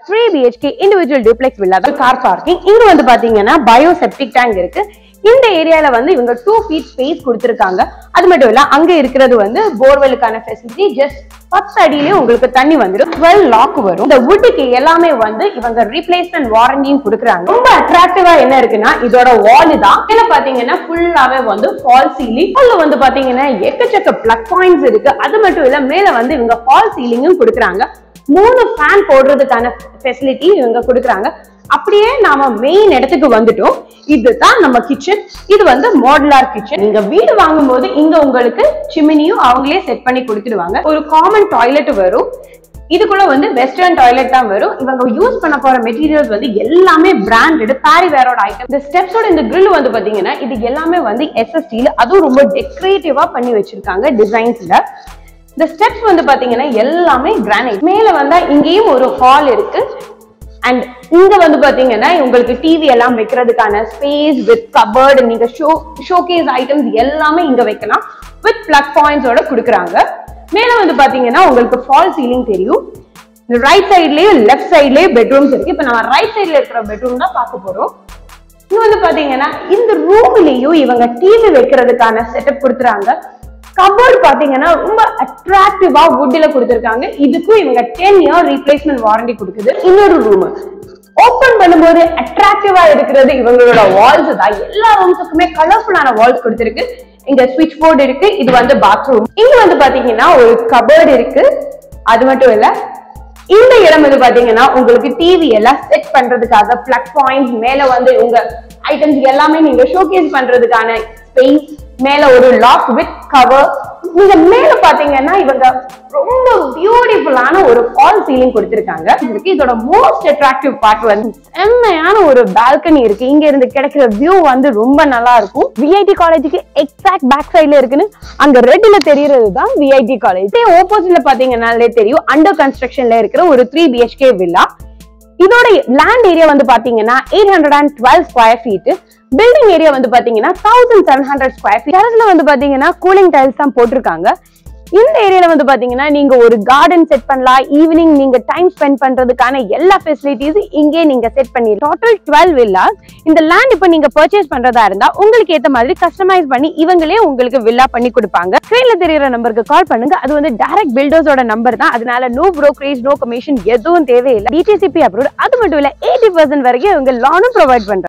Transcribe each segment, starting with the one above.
three BHK individual duplex villa தான் car parking இங்க வந்து பாத்தீங்கன்னா பயோ செப்டிக் டேங்க் இருக்கு இந்த ஏரியால வந்து இவங்க டூ ஃபீட் ஸ்பேஸ் கொடுத்துருக்காங்க அது மட்டும் இல்ல அங்க இருக்கிறது வந்து போர்வெலுக்கான ஃபெசிலிட்டி ஜஸ்ட் பத்து அடியிலே உங்களுக்கு தண்ணி வந்துடும் டுவெல் லாக் வரும் இந்த வுட்டுக்கு எல்லாமே வந்து இவங்க ரீப்ளேஸ்மெண்ட் வாரண்டியும் கொடுக்குறாங்க ரொம்ப அட்ராக்டிவா என்ன இருக்குன்னா இதோட வால் தான் இதுல பாத்தீங்கன்னா ஃபுல்லாவே வந்து ஃபால் சீலிங் உள்ள வந்து பாத்தீங்கன்னா எக்கச்சக்க பிளக் பாயிண்ட்ஸ் இருக்கு அது மட்டும் இல்ல மேல வந்து இவங்க ஃபால் சீலிங்கும் கொடுக்குறாங்க மூணு ஃபேன் போடுறதுக்கான ஃபெசிலிட்டி இவங்க கொடுக்குறாங்க அப்படியே நாம மெயின் இடத்துக்கு வந்துட்டோம் இதுதான் நம்ம கிச்சன் இது வந்து மாடுலார் கிச்சன் நீங்க வீடு வாங்கும்போது இங்க உங்களுக்கு சிமினியும் அவங்களே செட் பண்ணி கொடுத்துடுவாங்க ஒரு காமன் டாய்லெட் வரும் இதுக்குள்ள வந்து வெஸ்டர்ன் டாய்லெட் தான் வரும் இவங்க யூஸ் பண்ண போற மெட்டீரியல்ஸ் வந்து எல்லாமே பிராண்டட் பாரி வேரோட ஐட்டம் இந்த ஸ்டெப்ஸோட இந்த grill வந்து பாத்தீங்கன்னா இது எல்லாமே வந்து எஸ்எஸ்டில அதுவும் ரொம்ப டெக்கரேட்டிவா பண்ணி வச்சிருக்காங்க டிசைன்ஸ்ல இந்த ஸ்டெப்ஸ் வந்து பாத்தீங்கன்னா எல்லாமே கிரானைட் மேல வந்தா இங்கேயும் ஒரு ஹால் இருக்கு அண்ட் இங்க வந்து பாத்தீங்கன்னா உங்களுக்கு டிவி எல்லாம் வைக்கிறதுக்கான ஸ்பேஸ் வித் கபர்டு நீங்க ஷோ ஷோகேஸ் ஐட்டம்ஸ் எல்லாமே இங்க வைக்கலாம் வித் பிளக் பாயிண்ட்ஸோட கொடுக்குறாங்க மேல வந்து பாத்தீங்கன்னா உங்களுக்கு ஃபால் சீலிங் தெரியும் ரைட் சைட்லயும் லெஃப்ட் சைட்லயும் பெட்ரூம்ஸ் இருக்கு இப்ப நம்ம ரைட் சைட்ல இருக்கிற பெட்ரூம் தான் பார்க்க போறோம் இங்க வந்து பாத்தீங்கன்னா இந்த ரூம்லயும் இவங்க டிவி வைக்கிறதுக்கான செட்டப் கொடுத்துறாங்க கபோர்ட் பாத்தீங்கன்னா ரொம்ப அட்ராக்டிவா வுட்ல கொடுத்துருக்காங்க இதுக்கும் இவங்க டென் இயர் ரீப்ளேஸ்மெண்ட் வாரண்டி கொடுக்குது இன்னொரு ரூம் ஓபன் பண்ணும்போது அட்ராக்டிவா இருக்கிறது இவங்களோட வால்ஸ் தான் எல்லா ரூம்ஸுக்குமே கலர்ஃபுல்லான வால்ஸ் கொடுத்துருக்கு இங்க சுவிட்ச் போர்டு இருக்கு இது வந்து பாத்ரூம் இங்க வந்து பாத்தீங்கன்னா ஒரு கபோர்டு இருக்கு அது மட்டும் இல்ல இந்த இடம் வந்து பாத்தீங்கன்னா உங்களுக்கு டிவி எல்லாம் செட் பண்றதுக்காக பிளக் பாயிண்ட்ஸ் மேல வந்து உங்க ஐட்டம்ஸ் எல்லாமே நீங்க ஷோகேஸ் பண்றதுக்கான ஸ்பேஸ் மேல ஒரு லாக் வித் கவர் நீங்க மேல பாத்தீங்கன்னா இவங்க ரொம்ப பியூட்டிஃபுல்லான ஒரு ஃபால் சீலிங் கொடுத்திருக்காங்க இதுக்கு இதோட மோஸ்ட் அட்ராக்டிவ் பார்ட் வந்து செம்மையான ஒரு பால்கனி இருக்கு இங்க இருந்து கிடைக்கிற வியூ வந்து ரொம்ப நல்லா இருக்கும் விஐடி காலேஜுக்கு எக்ஸாக்ட் பேக் சைடுல இருக்குன்னு அங்க ரெட்ல தெரியறது தான் விஐடி காலேஜ் ஆப்போசிட்ல பாத்தீங்கன்னாலே தெரியும் அண்டர் கன்ஸ்ட்ரக்ஷன்ல இருக்கிற ஒரு த்ரீ பிஹெச்கே வில்லா இதோட லேண்ட் ஏரியா வந்து பாத்தீங்கன்னா eight hundred and twelve square feet building area வந்து பாத்தீங்கன்னா thousand seven hundred square feet டெரஸ்ல வந்து பாத்தீங்கன்னா கூலிங் டைல்ஸ் தான் போட்டிருக்காங்க இந்த ஏரியால வந்து பாத்தீங்கன்னா நீங்க ஒரு கார்டன் செட் பண்ணலாம் ஈவினிங் நீங்க டைம் ஸ்பெண்ட் பண்றதுக்கான எல்லா ஃபெசிலிட்டிஸும் இங்கே நீங்க செட் பண்ணி டோட்டல் டுவெல் வில்லாஸ் இந்த லேண்ட் இப்போ நீங்க பர்ச்சேஸ் பண்றதா இருந்தா உங்களுக்கு ஏத்த மாதிரி கஸ்டமைஸ் பண்ணி இவங்களே உங்களுக்கு வில்லா பண்ணி கொடுப்பாங்க ஸ்கிரீன்ல தெரியற நம்பருக்கு கால் பண்ணுங்க அது வந்து டைரக்ட் பில்டர்ஸோட நம்பர் தான் அதனால நோ brokerage நோ கமிஷன் எதுவும் தேவையில்லை டிடிசிபி அப்ரூவ் அது மட்டும் இல்ல எயிட்டி பர்சன்ட் வரைக்கும் இவங்க லோனும் ப்ரொவைட் பண்றாங்க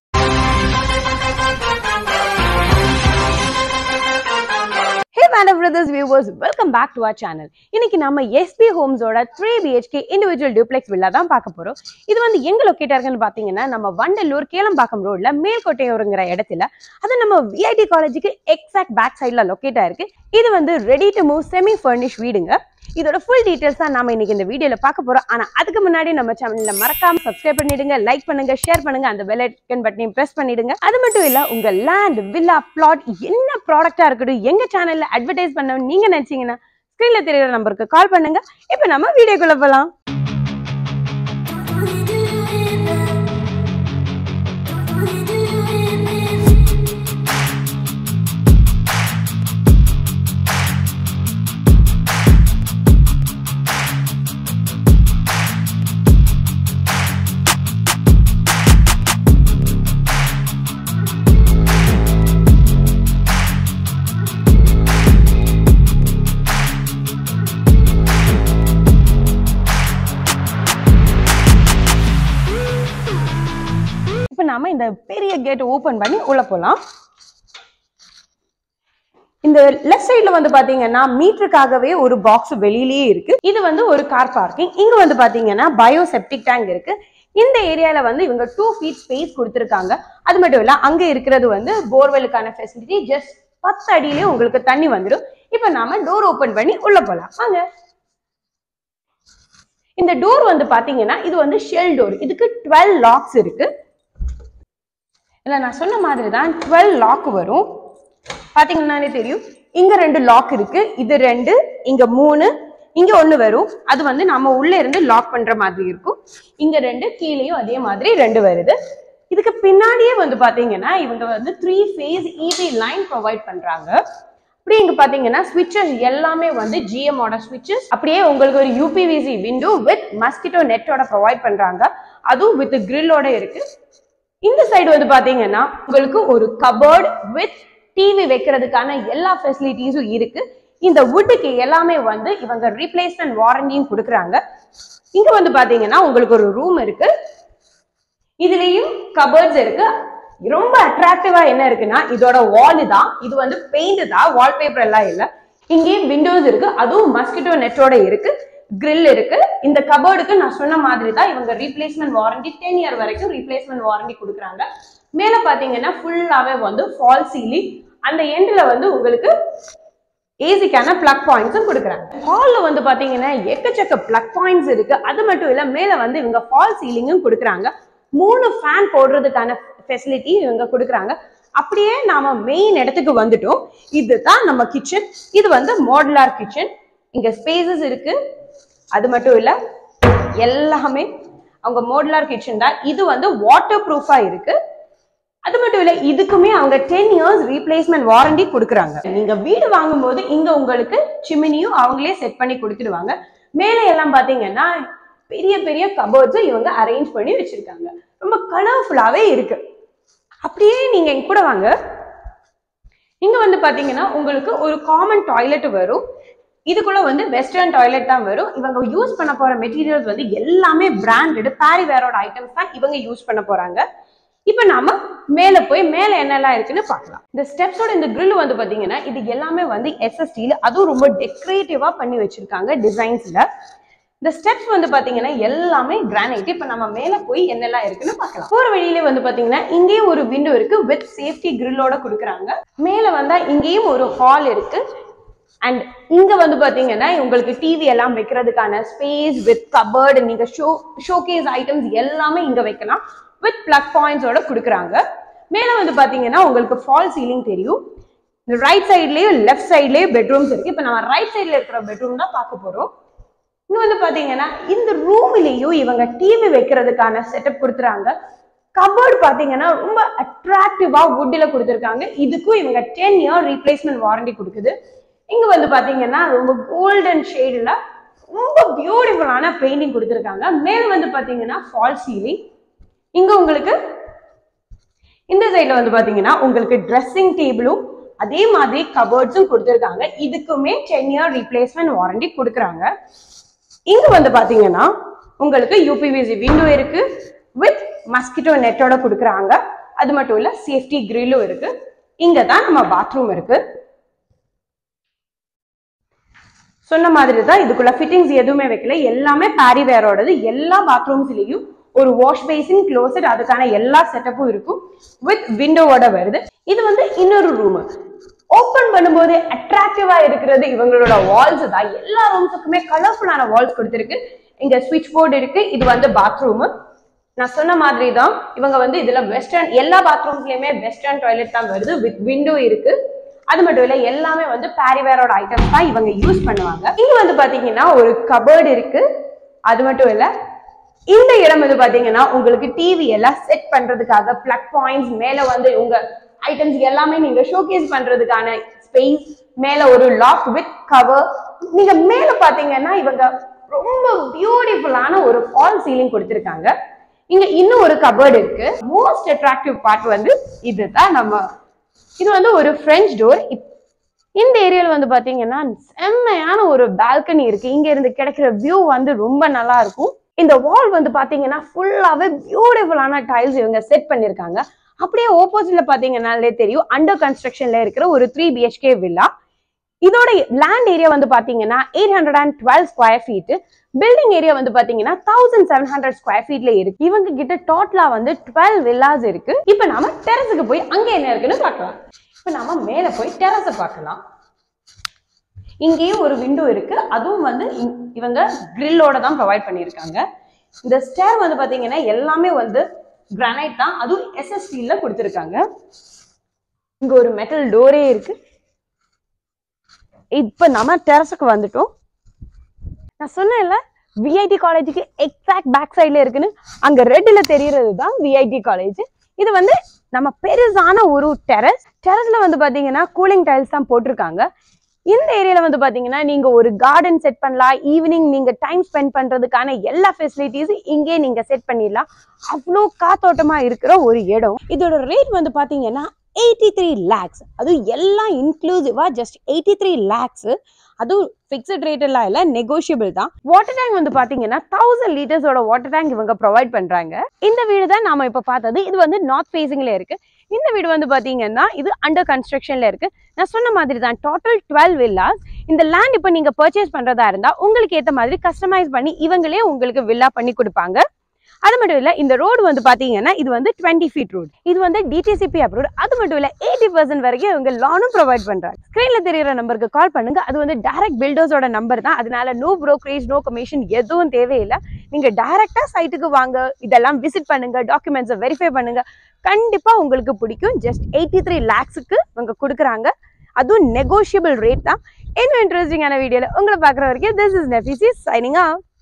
hey madam brothers viewers welcome back to our channel இன்னைக்கு நம்ம எஸ்பி ஹோம்ஸோட three BHK individual duplex villa தான் பார்க்க போறோம் இது வந்து எங்க லொக்கேட் இருக்குன்னு பாத்தீங்கன்னா நம்ம வண்டலூர் கேளம்பாக்கம் ரோட்ல மேல்கோட்டையூருங்கிற இடத்துல அது நம்ம விஐடி காலேஜுக்கு எக்ஸாக்ட் பேக் சைட்ல லொக்கேட் ஆயிருக்கு இது வந்து ready to move semi furnish வீடுங்க இதோட ஃபுல் டீடைல்ஸ் தான் நாம இன்னைக்கு இந்த வீடியோல பார்க்க போறோம் ஆனா அதுக்கு முன்னாடி நம்ம சேனல்ல மறக்காம சப்ஸ்கிரைப் பண்ணிடுங்க லைக் பண்ணுங்க ஷேர் பண்ணுங்க அந்த பெல் ஐக்கன் பட்டனையும் பிரஸ் பண்ணிடுங்க அது மட்டும் இல்ல உங்க லேண்ட் வில்லா பிளாட் என்ன ப்ராடக்ட்டா இருக்கட்டும் எங்க சேனல்ல அட்வர்டைஸ் பண்ண நீங்க நினைச்சீங்கன்னா ஸ்கிரீன்ல தெரியுற நம்பருக்கு கால் பண்ணுங்க இப்போ நம்ம வீடியோக்குள்ள போலாம் இப்போ நாம இந்த பெரிய கேட் ஓபன் பண்ணி உள்ள போலாம் இந்த லெஃப்ட் சைடுல வந்து பாத்தீங்கன்னா மீட்டருக்காகவே ஒரு பாக்ஸ் வெளியிலேயே இருக்கு இது வந்து ஒரு கார் பார்க்கிங் இங்க வந்து பாத்தீங்கன்னா பயோ செப்டிக் டேங்க் இருக்கு இந்த ஏரியால வந்து இவங்க டூ ஃபீட் ஸ்பேஸ் கொடுத்துருக்காங்க அது மட்டும் இல்ல அங்க இருக்கிறது வந்து போர்வெலுக்கான ஃபெசிலிட்டி ஜஸ்ட் பத்து அடியிலே உங்களுக்கு தண்ணி வந்துடும் இப்போ நாம டோர் ஓபன் பண்ணி உள்ள போலாம் வாங்க இந்த டோர் வந்து பாத்தீங்கன்னா இது வந்து ஷெல் டோர் இதுக்கு டுவெல் லாக்ஸ் இருக்கு இல்ல நான் சொன்ன மாதிரி தான் டுவெல் லாக் வரும் பாத்தீங்கன்னாலே தெரியும் இங்க ரெண்டு லாக் இருக்கு இது ரெண்டு இங்க மூணு இங்க ஒண்ணு வரும் அது வந்து நம்ம உள்ள இருந்து லாக் பண்ற மாதிரி இருக்கும் இங்க ரெண்டு கீழேயும் அதே மாதிரி ரெண்டு வருது இதுக்கு பின்னாடியே வந்து பாத்தீங்கன்னா இவங்க வந்து three phase EB line provide பண்றாங்க அப்படியே இங்க பாத்தீங்கன்னா ஸ்விட்சஸ் எல்லாமே வந்து GM ஓட ஸ்விட்சஸ் அப்படியே உங்களுக்கு ஒரு யூபிவிசி விண்டோ வித் மஸ்கிட்டோ நெட்டோட ப்ரொவைட் பண்றாங்க அதுவும் வித் கிரில்லோட இருக்கு இந்த சைடு வந்து பாத்தீங்கன்னா உங்களுக்கு ஒரு கபர்ட் வித் டிவி வைக்கிறதுக்கான எல்லா ஃபெசிலிட்டிஸும் இருக்கு இந்த வுட்டுக்கு எல்லாமே வந்து இவங்க ரீப்ளேஸ்மெண்ட் வாரண்டியும் கொடுக்குறாங்க இங்க வந்து பாத்தீங்கன்னா உங்களுக்கு ஒரு ரூம் இருக்கு இதுலயும் கபர்ட்ஸ் இருக்கு ரொம்ப அட்ராக்டிவா என்ன இருக்குன்னா இதோட வால் தான் இது வந்து பெயிண்ட் தான் வால்பேப்பர் எல்லாம் இல்ல இங்கேயும் விண்டோஸ் இருக்கு அதுவும் மஸ்கிட்டோ நெட்டோட இருக்கு கிரில் இருக்கு இந்த கபோர்டுக்கு நான் சொன்ன மாதிரி தான் இவங்க ரீப்ளேஸ்மெண்ட் வாரண்டி டென் இயர் வரைக்கும் ரீப்ளேஸ்மெண்ட் வாரண்டி கொடுக்குறாங்க மேல பாத்தீங்கன்னா ஃபுல்லாவே வந்து ஃபால் சீலிங் அந்த எண்ட்ல வந்து உங்களுக்கு ஏசிக்கான பிளக் பாயிண்ட்ஸும் கொடுக்குறாங்க ஹால்ல வந்து பாத்தீங்கன்னா எக்கச்சக்க பிளக் பாயிண்ட்ஸ் இருக்கு அது மட்டும் இல்ல மேல வந்து இவங்க ஃபால் சீலிங்கும் கொடுக்குறாங்க மூணு ஃபேன் போடுறதுக்கான ஃபெசிலிட்டி இவங்க கொடுக்குறாங்க அப்படியே நாம மெயின் இடத்துக்கு வந்துட்டோம் இதுதான் நம்ம கிச்சன் இது வந்து மாடுலார் கிச்சன் இங்க ஸ்பேசஸ் இருக்கு அது மட்டும் இல்ல எல்லாமே அவங்க மாடுலார் கிச்சன் தான் இது வந்து வாட்டர் ப்ரூஃபா இருக்கு அது மட்டும் இல்ல இதுக்குமே அவங்க டென் இயர்ஸ் ரீப்ளேஸ்மெண்ட் வாரண்டி கொடுக்குறாங்க நீங்க வீடு வாங்கும்போது இங்க உங்களுக்கு சிமினியும் அவங்களே செட் பண்ணி கொடுத்துடுவாங்க மேலே எல்லாம் பாத்தீங்கன்னா பெரிய பெரிய கபோர்ட்ஸும் இவங்க அரேஞ்ச் பண்ணி வச்சிருக்காங்க ரொம்ப கலர்ஃபுல்லாவே இருக்கு அப்படியே நீங்க எங்க கூட வாங்க இங்க வந்து பாத்தீங்கன்னா உங்களுக்கு ஒரு காமன் டாய்லெட் வரும் இதுக்குள்ள வந்து வெஸ்டர்ன் டாய்லெட் தான் வரும் இவங்க யூஸ் பண்ண போற மெட்டீரியல்ஸ் வந்து எல்லாமே பிராண்டட் பேரிவேரோட ஐட்டம்ஸ் தான் இவங்க யூஸ் பண்ண போறாங்க இப்போ நாம மேல போய் மேல என்னெல்லாம் இருக்குன்னு பார்க்கலாம் இந்த ஸ்டெப்ஸோட இந்த grill வந்து பாத்தீங்கன்னா இது எல்லாமே வந்து எஸ்எஸ்டில அதுவும் ரொம்ப டெக்கரேட்டிவா பண்ணி வச்சிருக்காங்க டிசைன்ஸ்ல இந்த ஸ்டெப்ஸ் வந்து பாத்தீங்கன்னா எல்லாமே கிரானைட் இப்ப நம்ம மேல போய் என்னெல்லாம் இருக்குன்னு பார்க்கலாம் போற வழியிலே வந்து பாத்தீங்கன்னா இங்கேயும் ஒரு விண்டோ இருக்கு வித் சேஃப்டி கிரில்லோட கொடுக்குறாங்க மேல வந்தா இங்கேயும் ஒரு ஹால் இருக்கு அண்ட் இங்க வந்து பாத்தீங்கன்னா உங்களுக்கு டிவி எல்லாம் வைக்கிறதுக்கான ஸ்பேஸ் வித் கபர்டு நீங்க ஷோ ஷோகேஸ் ஐட்டம்ஸ் எல்லாமே இங்க வைக்கலாம் வித் பிளக் பாயிண்ட்ஸோட கொடுக்குறாங்க மேல வந்து பாத்தீங்கன்னா உங்களுக்கு ஃபால் சீலிங் தெரியும் இந்த ரைட் சைட்லயும் லெஃப்ட் சைட்லயும் பெட்ரூம்ஸ் இருக்கு இப்ப நம்ம ரைட் சைட்ல இருக்கிற பெட்ரூம் தான் பார்க்க போறோம் இன்னும் வந்து பாத்தீங்கன்னா இந்த ரூம்லயும் இவங்க டிவி வைக்கிறதுக்கான செட்டப் கொடுத்துறாங்க கபோர்டு பாத்தீங்கன்னா ரொம்ப அட்ராக்டிவா வுட்ல கொடுத்துருக்காங்க இதுக்கும் இவங்க டென் இயர் ரீப்ளேஸ்மெண்ட் வாரண்டி கொடுக்குது இங்க வந்து பாத்தீங்கன்னா ரொம்ப கோல்டன் ஷேடுல ரொம்ப பியூட்டிஃபுல்லான பெயிண்டிங் கொடுத்துருக்காங்க மேல வந்து பாத்தீங்கன்னா ஃபால் சீலிங் இங்க உங்களுக்கு இந்த சைடுல வந்து பாத்தீங்கன்னா உங்களுக்கு ட்ரெஸ்ஸிங் டேபிளும் அதே மாதிரி கபோர்ட்ஸும் கொடுத்துருக்காங்க இதுக்குமே டென் இயர் ரீப்ளேஸ்மெண்ட் வாரண்டி கொடுக்குறாங்க இங்க வந்து பாத்தீங்கன்னா உங்களுக்கு யூபிவிசி விண்டோ இருக்கு வித் மஸ்கிட்டோ நெட்டோட கொடுக்குறாங்க அது மட்டும் இல்ல சேஃப்டி கிரில்லும் இருக்கு இங்க தான் நம்ம பாத்ரூம் இருக்கு சொன்ன மாதிரி தான் இதுக்குள்ள ஃபிட்டிங்ஸ் எதுவுமே வைக்கல எல்லாமே பேரிவேரோடது எல்லா பாத்ரூம்ஸ்லயும் ஒரு வாஷ் பேசின் க்ளோசெட் அதுக்கான எல்லா செட்டப்பும் இருக்கும் வித் விண்டோவோட வருது இது வந்து இன்னொரு ரூம் ஓபன் பண்ணும்போது அட்ராக்டிவா இருக்கிறது இவங்களோட வால்ஸ் தான் எல்லா ரூம்ஸுக்குமே கலர்ஃபுல்லான வால்ஸ் கொடுத்துருக்கு இங்க ஸ்விட்ச் போர்டு இருக்கு இது வந்து பாத்ரூம் நான் சொன்ன மாதிரி தான் இவங்க வந்து இதுல வெஸ்டர்ன் எல்லா பாத்ரூம்ஸ்லயுமே வெஸ்டர்ன் டாய்லெட் தான் வருது வித் விண்டோ இருக்கு அது மட்டும் இல்ல எல்லாமே வந்து பேரிவேரோட ஐட்டம்ஸ் தான் இவங்க யூஸ் பண்ணுவாங்க இங்க வந்து பாத்தீங்கன்னா ஒரு கபர்டு இருக்கு அது மட்டும் இல்ல இந்த இடம் வந்து பாத்தீங்கன்னா உங்களுக்கு டிவி எல்லாம் செட் பண்றதுக்காக பிளக் பாயிண்ட்ஸ் மேல வந்து உங்க ஐட்டம்ஸ் எல்லாமே நீங்க ஷோகேஸ் பண்றதுக்கான ஸ்பேஸ் மேல ஒரு லாக் வித் கவர் நீங்க மேல பாத்தீங்கன்னா இவங்க ரொம்ப பியூட்டிஃபுல்லான ஒரு ஃபால் சீலிங் கொடுத்திருக்காங்க இங்க இன்னும் ஒரு கபர்டு இருக்கு மோஸ்ட் அட்ராக்டிவ் பார்ட் வந்து இதுதான் நம்ம இது வந்து ஒரு ஃப்ரெஞ்ச் டோர் இந்த ஏரியால வந்து பாத்தீங்கன்னா செம்மையான ஒரு பால்கனி இருக்கு இங்க இருந்து கிடைக்கிற வியூ வந்து ரொம்ப நல்லா இருக்கும் இந்த வால் வந்து பாத்தீங்கன்னா ஃபுல்லாவே பியூட்டிஃபுல்லான டைல்ஸ் இவங்க செட் பண்ணிருக்காங்க அப்படியே ஆப்போசிட்ல பாத்தீங்கன்னாலே தெரியும் அண்டர் கன்ஸ்ட்ரக்ஷன்ல இருக்கிற ஒரு த்ரீ பிஹெச்கே வில்லா இதோட லேண்ட் ஏரியா வந்து பாத்தீங்கன்னா eight hundred and twelve square feet building area வந்து பாத்தீங்கன்னா தௌசண்ட் செவன் ஹண்ட்ரட் ஸ்கொயர் ஃபீட்ல இருக்கு இவங்க கிட்ட டோட்டலா வந்து டுவெல் வில்லாஸ் இருக்கு இப்ப நாம டெரஸுக்கு போய் அங்க என்ன இருக்குன்னு பார்க்கலாம் இப்ப நாம மேல போய் டெரஸை பார்க்கலாம் இங்கேயும் ஒரு விண்டோ இருக்கு அதுவும் வந்து இ- இவங்க கிரில்லோட தான் ப்ரொவைட் பண்ணியிருக்காங்க இந்த ஸ்டேர் வந்து பாத்தீங்கன்னா எல்லாமே வந்து கிரானைட் தான் அதுவும் எஸ்எஸ் ஸ்டீல்ல கொடுத்துருக்காங்க இங்க ஒரு மெட்டல் டோரே இருக்கு இப்ப நம்ம டெரஸுக்கு வந்துட்டோம் நான் சொன்னேன்ல விஐடி காலேஜுக்கு எக்ஸாக்ட் பேக் சைடுல இருக்குன்னு அங்க ரெட்ல தெரியறது தான் விஐடி காலேஜ் இது வந்து நம்ம பெருசான ஒரு டெரஸ் டெரஸ்ல வந்து பாத்தீங்கன்னா கூலிங் டைல்ஸ் தான் போட்டிருக்காங்க இந்த ஏரியால வந்து பாத்தீங்கன்னா நீங்க ஒரு கார்டன் செட் பண்ணலாம் ஈவினிங் நீங்க டைம் ஸ்பெண்ட் பண்றதுக்கான எல்லா ஃபெசிலிட்டிஸும் இங்கே நீங்க செட் பண்ணிடலாம் அவ்வளோ காத்தோட்டமா இருக்கிற ஒரு இடம் இதோட ரேட் வந்து பாத்தீங்கன்னா எயிட்டி த்ரீ லேக்ஸ் அதுவும் எல்லாம் இன்க்ளூசிவா ஜஸ்ட் எயிட்டி த்ரீ லேக்ஸ் அதுவும் ஃபிக்ஸட் ரேட் எல்லாம் இல்லை நெகோஷியபிள் தான் வாட்டர் டேங்க் வந்து பாத்தீங்கன்னா தௌசண்ட் லிட்டர்ஸோட வாட்டர் டேங்க் இவங்க ப்ரொவைட் பண்றாங்க இந்த வீடு தான் நாம இப்ப பார்த்தது இது வந்து நார்த் ஃபேசிங்ல இருக்கு இந்த வீடு வந்து பாத்தீங்கன்னா இது அண்டர் கன்ஸ்ட்ரக்ஷன்ல இருக்கு நான் சொன்ன மாதிரி தான் டோட்டல் டுவெல் வில்லாஸ் இந்த லேண்ட் இப்போ நீங்க பர்ச்சேஸ் பண்றதா இருந்தா உங்களுக்கு ஏத்த மாதிரி கஸ்டமைஸ் பண்ணி இவங்களே உங்களுக்கு வில்லா பண்ணி கொடுப்பாங்க அது மட்டும் இல்ல இந்த ரோடு வந்து பாத்தீங்கன்னா இது வந்து டுவெண்ட்டி ஃபீட் ரோடு இது வந்து டிடிசிபி அப்ரூவ் அது மட்டும் இல்ல எயிட்டி பர்சன்ட் வரைக்கும் இவங்க லோனும் ப்ரொவைட் பண்றாங்க ஸ்கிரீன்ல தெரியுற நம்பருக்கு கால் பண்ணுங்க அது வந்து டைரக்ட் பில்டர்ஸோட நம்பர் தான் அதனால நோ ப்ரோக்கரேஜ் நோ கமிஷன் எதுவும் தேவையில்லை நீங்க டைரக்டா சைட்டுக்கு வாங்க இதெல்லாம் விசிட் பண்ணுங்க டாக்குமெண்ட்ஸை வெரிஃபை பண்ணுங்க கண்டிப்பா உங்களுக்கு பிடிக்கும் ஜஸ்ட் எயிட்டி த்ரீ லேக்ஸுக்கு இவங்க கொடுக்குறாங்க அதுவும் நெகோஷியபிள் ரேட் தான் இன்னும் இன்ட்ரெஸ்டிங்கான வீடியோல உங்களை பார்க்குற வரைக்கும் this is Nafisi signing of